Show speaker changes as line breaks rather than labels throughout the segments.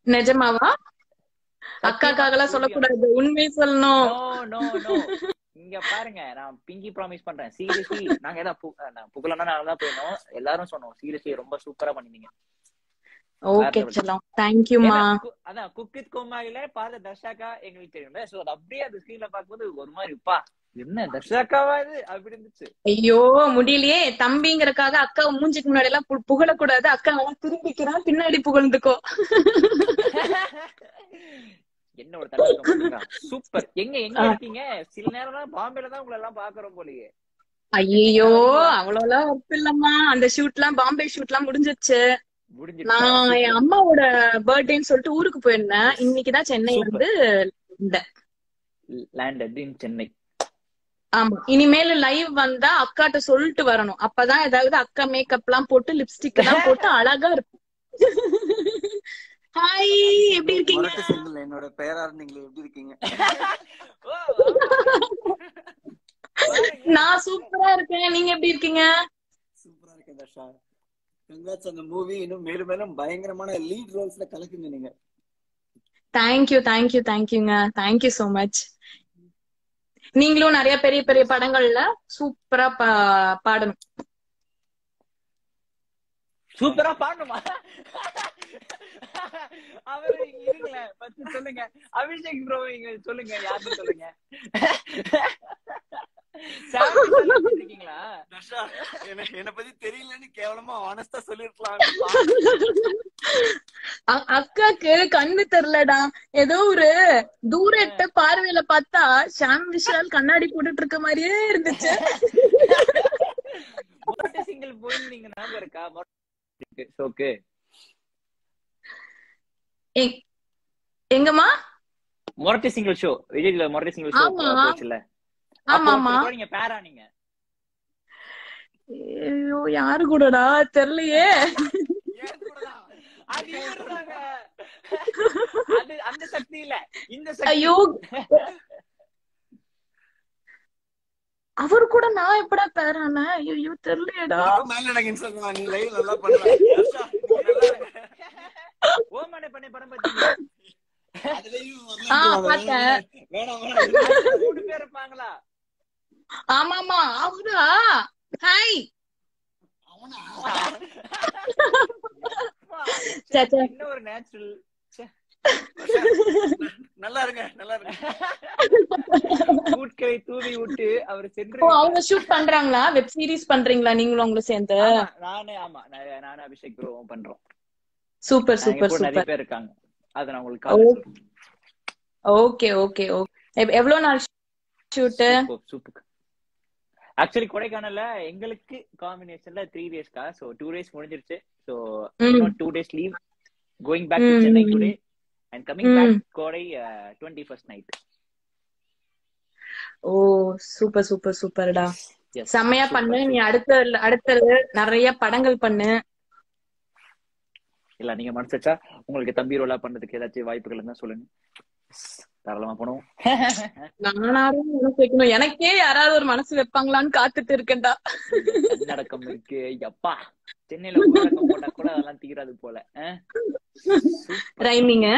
நிஜமாவா அக்காக்காக எல்லாம் சொல்லக்கூடாது உண்மை சொல்லணும்
நோ நோ நோ இங்க பாருங்க நான் பிங்கி ப்ராமிஸ் பண்றேன் சீரியஸ்லி நாங்க ஏதாவது பு- நான் புகழனா நாங்க தான் போயினோம் எல்லாரும் சொன்னோம் சீரியஸ்லி ரொம்ப சூப்பரா பண்ணிருந்தீங்க
ஓகே
level.
செல்லம் தேங்க்யூமா
ஏன்னா, கு- அதான் குக்கித் கோமாயில பார்த்த தர்ஷாக்கா எங்களுக்கு தெரியும்ல சோ அது அப்படியே அந்த ஸ்கிரீன்ல பாக்கும்போது ஒரு மாதிரி பா என்ன தர்ஷாக்காவா இது அப்படி இருந்துச்சு
ஐயோ முடியலையே தம்பிங்கறக்காக அக்கா மூஞ்சிக்கு முன்னாடி எல்லாம் பு- புகழக்கூடாது அக்கா எல்லாம் திரும்பிக்கிறான் பின்னாடி புகழ்ந்துக்கோ
என்ன ஒரு தடவை சூப்பர் எங்க எங்க இருக்கீங்க சில நேரம் பாம்பேல தான் உங்களை எல்லாம் பாக்குறோம் போலயே
ஐயோ அவ்வளவுலாம் ஒர்க் இல்லம்மா அந்த ஷூட் எல்லாம் பாம்பே ஷூட் எல்லாம் முடிஞ்சிருச்சு நான் என்
முடிஞ்சிருச்சு
அம்மாவோட பர்த்டேன்னு சொல்லிட்டு ஊருக்கு போயிருந்தேன் இன்னைக்குதான் சென்னை
Super.
வந்து வந்தேன்.
லேண்டட் இன் சென்னை
ஆமா இனிமேல் லைவ் வந்தா அக்காட்ட சொல்லிட்டு வரணும் அப்பதான் ஏதாவது அக்கா மேக்கப் எல்லாம் போட்டு லிப்ஸ்டிக் எல்லாம் போட்டு அழகா இருக்கும் ஹாய் எப்படி இருக்கீங்க
முரட்டு சிங்கிள் என்னோட பேரா இருந்தீங்களே எப்படி இருக்கீங்க
ஓ,
நான் சூப்பரா இருக்கேன் நீங்க எப்படி இருக்கீங்க
சூப்பரா இருக்கேன் தர்ஷா கங்காட்ஸ் அந்த மூவி இன்னும் மேலும் மேலும் பயங்கரமான லீட் ரோல்ஸ்ல கலக்குங்க நீங்க
தேங்க்யூ தேங்க்யூ தேங்க்யூங்க தேங்க்யூ சோ மச் நீங்களும் நிறைய பெரிய பெரிய படங்கள்ல சூப்பரா பா- பாடணும்
சூப்பரா பாடணுமா அவரு இருங்களேன் பத்து சொல்லுங்க அபிஷேக் ப்ரோ இங்க சொல்லுங்க யாருன்னு சொல்லுங்க சாமி சொல்லிட்டு இருக்கீங்களா
தர்ஷா எனக்கு என்ன பத்தி தெரியலன்னு கேவலமா ஆனஸ்டா சொல்லிருக்கலாம்
அ- அக்காக்கு கண்ணு தெரியலடா ஏதோ ஒரு தூரட்ட பார்வையில பார்த்தா ஷாம் விஷால் கண்ணாடி போட்டுட்டு இருக்க மாதிரியே இருந்துச்சு
மொரட்டு சிங்கிள் போயிருந்தீங்க ஞாபகம் இருக்கா ஓகே
எ- எங்கம்மா
மொரட்டு சிங்கிள் ஷோ விஜய்ல மொரட்டு சிங்கிள் ஷோ
ஆமா.
போச்சுல
ஆமா ஆமா
நீங்க பேரா நீங்க
ஐயோ யாரு கூடடா தெரியலையே
அது இவருதாங்க. அது அந்த சக்தி இல்ல இந்த சக்தி
ஐயோ அவரு கூட நான் எப்படா பேரான ஐயோ தெரியலையேடா
மேல எனக்கு இன்ஸ்டாகிராம் நீ லைவ் நல்லா பண்ற தர்ஷா, நீ நல்லா இருக்க.
ஓமனை பண்ணி படம் பார்த்தீங்களா
அதுலயும்
ஆ,
வரலாம்
பார்த்தேன்.
வேணாம் வேணாம்
அதுல மூணு பேர் இருப்பாங்களா
ஆமாமா அவரா ஹாய்
அவனா
சே, சே.
என்ன ஒரு நேச்சுரல்
நல்லா இருங்க நல்லா இருங்க
கூட்களை தூவி விட்டு அவர் சென்று
ஓ அவங்க ஷூட் பண்றாங்களா வெப் சீரிஸ் பண்றீங்களா நீங்களும் அவங்களும் சேர்ந்து
ஆமா, நானே ஆமா நான் நானும் அபிஷேக் ப்ரோவும் பண்றோம்
சூப்பர்
நாங்க
சூப்பர்
இப்போ நிறைய
சூப்பர்
பேர் இருக்காங்க அத நான் உங்களுக்கு
ஓ.
கால் சொல்றேன்
ஓகே ஓகே ஓகே எவ்வளவு நாள் ஷூட்டு
சூப்பர் ஆக்சுவலி கொடைக்கானல்ல எங்களுக்கு காம்பினேஷன்ல த்ரீ டேஸ்க்கா சோ டூ டேஸ் முடிஞ்சிருச்சு so
hmm.
Two days leave going back to
hmm,
Chennai
hmm,
today and coming
hmm.
Back Kodai twenty first night
oh super super சூப்பர்டா செம்மையா பண்ணு நீ அடுத்த அடுத்தது நிறைய படங்கள் பண்ணு
இல்ல நீங்க மனசு வச்சா உங்களுக்கு தம்பி ரோலா பண்றதுக்கு ஏதாச்சும் வாய்ப்புகள் இருந்தா சொல்லுங்க தாராளமா பண்ணுவோம்
நானாரும் மனசு வைக்கணும் எனக்கே யாராவது ஒரு மனசு வைப்பாங்களான்னு காத்துட்டு இருக்கேன்டா
நடக்கம் இருக்கு எப்பா சென்னையில ஊரடக்கம் போட்டா கூட அதெல்லாம் தீராது போல
ரைமிங்க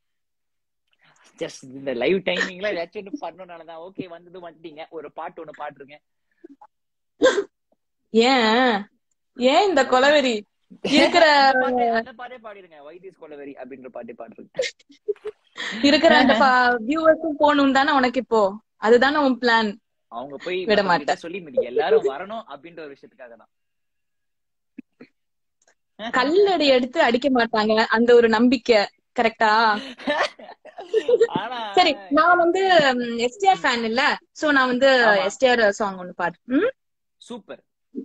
ஜஸ்ட் இந்த லைவ் டைமிங்ல ஏதாச்சும் ஒண்ணு பண்ணணும்னாலதான் ஓகே வந்தது வந்துட்டீங்க ஒரு பாட்டு ஒண்ணு பாட்டுருங்க
ஏன் ஏன் இந்த கொலவெறி இருக்கிற
அந்த பாட்டே- அந்த பாட்டே பாடிருங்க வைத்தியஸ் கொலவெறி அப்படின்ற பாட்டே பாடுறேன்
இருக்கிற அந்த வியூவர்ஸும் போகணும் தானே உனக்கு இப்போ அதுதானே உன் பிளான்
அவங்க போய்
விட
மத்தவங்க கிட்ட
மாட்டேன்.
சொல்லி மீதி எல்லாரும் வரணும் அப்படின்ற ஒரு விஷயத்துக்காக தான்
கல்லடி எடுத்து அடிக்க மாட்டாங்க அந்த ஒரு நம்பிக்கை கரெக்டா
ஆனா
சரி நான் வந்து எஸ்டிஆர் ஃபேன் இல்ல சோ நான் வந்து
ஆமா.
எஸ்டிஆர் சாங் ஒண்ணு பாடு ம்
சூப்பர்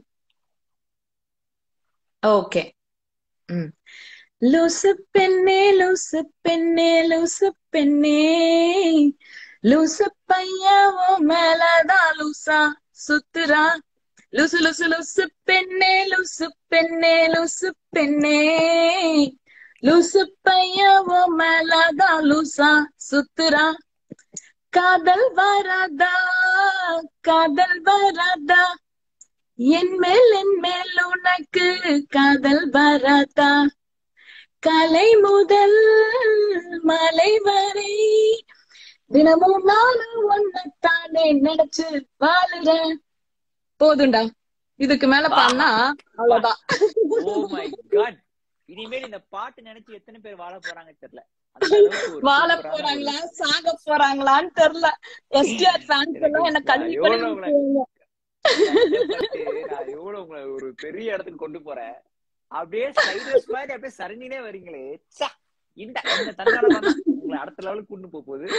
ஓகே ம் லூசு பெண்ணே லூசு பெண்ணே லூசு பெண்ணே லூசு பையன் உன் மேலதான் லூசா சுத்துறா லூசு லூசு லூசு பெண்ணே லூசு பெண்ணே லூசு பெண்ணே லூசு பையன் உன் மேலதான் லூசா சுத்துறா காதல் வராதா காதல் வராதா என் மேல் என் மேல் உனக்கு காதல் வராதா காலை முதல் மாலை வரை தினமும் நானும் ஒன்னத்தானே நினைச்சு வாழுறேன் போதும்டா இதுக்கு மேல பாடினா அவ்வளவுதான்
ஓ மை காட் இனிமேல் இந்த பாட்டு நினைச்சு எத்தனை பேர் வாழ போறாங்க தெரியல அந்த அளவுக்கு ஒரு
வாழ
சூப்பரான
போறாங்களா சாக போறாங்களான்னு தெரியல எஸ்டிஆர் ஃபேன்ஸ் எல்லாம் என்ன கல்வி
நான் எவ்வளவு
பண்ணி
உங்களை- கஷ்டப்பட்டு நான் எவ்வளவு உங்களை ஒரு பெரிய இடத்துக்கு கொண்டு போறேன் அப்படியே சைடஸ் மாதிரி அப்படியே சரணினே வரீங்களே ச்சே, இந்த இந்த தன்னால உங்களை அடுத்த லெவலுக்கு கொண்டு போக போகுது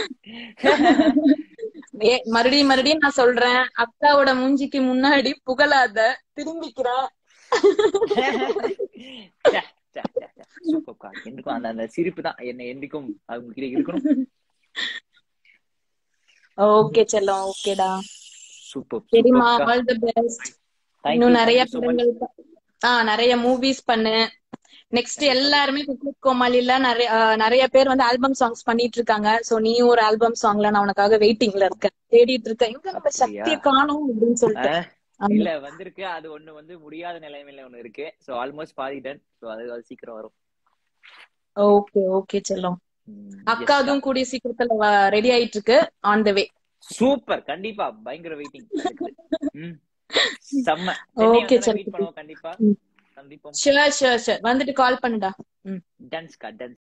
ஏ, மறுபடியும் மறுபடியும் நான் சொல்றேன் அக்காவோட மூஞ்சிக்கு முன்னாடி புகழாத திரும்பிக்கிறேன்
சூப்பர்க்கா எனக்கும் அந்த அந்த சிரிப்பு தான் என்ன என்னைக்கும் அவங்க கிட்ட இருக்கணும்
ஓகே செல்லம் ஓகேடா
சூப்பர்
சரிம்மா ஆல் தி பெஸ்ட் இன்னும் நிறைய
so much.
படங்கள் ப- ஆ நிறைய மூவிஸ் பண்ணு நெக்ஸ்ட் எல்லாருமே குக்வித் கோமாளில நிறைய ஆ, நிறைய பேர் வந்து ஆல்பம் சாங்ஸ் பண்ணிட்டு இருக்காங்க சோ நீயும் ஒரு ஆல்பம் சாங்ல நான் உனக்காக வெயிட்டிங்ல இருக்கேன் தேடிட்டு இருக்கேன் எங்க நம்ம
அப்படியா?
சக்திய காணோம் அப்படின்னு சொல்லிட்டு
ஆ,
ஆமா.
இல்ல வந்திருக்கு அது ஒண்ணு வந்து முடியாத நிலைமையில ஒண்ணு இருக்கு சோ ஆல்மோஸ்ட் பாதிடன் சோ அது அது சீக்கிரம் வரும்
ஓகே ஓகே செல்லம்
ம்,
அக்கா
yes,
அதுவும் கூடிய சீக்கிரத்துல ரெடி ஆயிட்டு இருக்கு ஆன் த வே
சூப்பர் கண்டிப்பா பயங்கர வெயிட்டிங் செம்ம
Okay,
சென்னை
சரி.
மீட் பண்ணுவோம் கண்டிப்பா
ம்.
சந்திப்போம்
ஷுர் ஷுர் ஷுர் வந்துட்டு கால் பண்ணுடா ம்
டன்ஸ்கா டன்